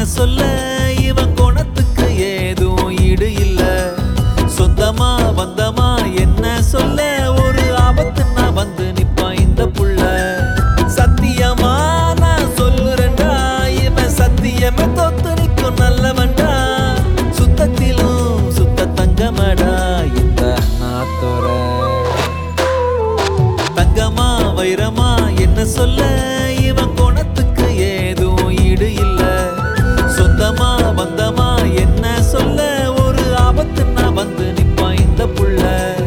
சொல்ல இவன் குணத்துக்கு ஏதும் ஈடு இல்ல சொந்தமா வந்தமா என்ன சொல்ல ஒரு ஆபத்துன்னா வந்து நிப்பான் இந்த புள்ள சத்தியமா நான் சொல்லுறேன்டா இவன் சத்தியமே தொத்து நிற்கும் நல்லவன்டா சுத்தத்திலும் சுத்த தங்கமடா இந்த நாத்தோர தங்கமா வைரமா என்ன சொல்ல இவன் குணத்துக்கு ஏதும் ஈடு இல்ல சொந்தமா பந்தமா என்ன சொல்ல ஒரு ஆபத்துன்னா வந்து நிப்பான் இந்த புள்ள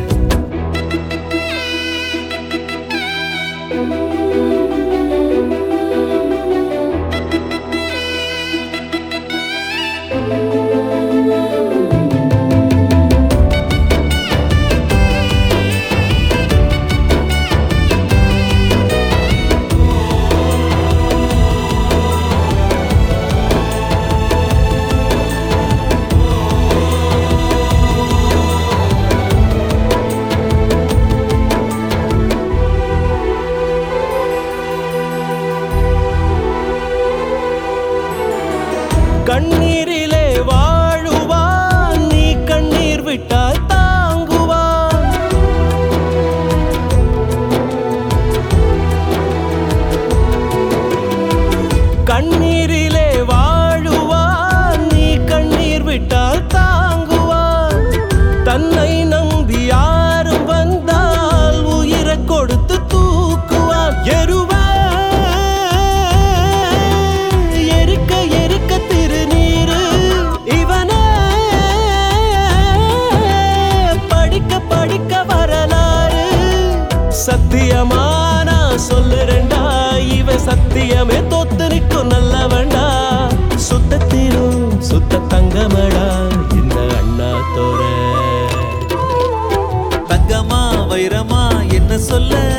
கண்ணீரிலே வாழுவான் நீ கண்ணீர் விட்டால் தாங்குவான் கண்ணீரிலே வாழுவான் நீ கண்ணீர் விட்டால் தாங்குவான் தன்னை நம்பி யாரும் வந்தால் உயிரை கொடுத்து தூக்குவான் எருவ எரிக்க எரிக்க திருநீரு இவனே படிக்க படிக்க வரலாறு சத்தியமா நான் சொல்லுறேன்டா இவன் சத்தியமே தோத்து நிற்கும் நல்லவன்டா சுத்தத்திலும் சுத்த தங்கமடா இந்த அண்ணா தோற தங்கமா வைரமா என்ன சொல்ல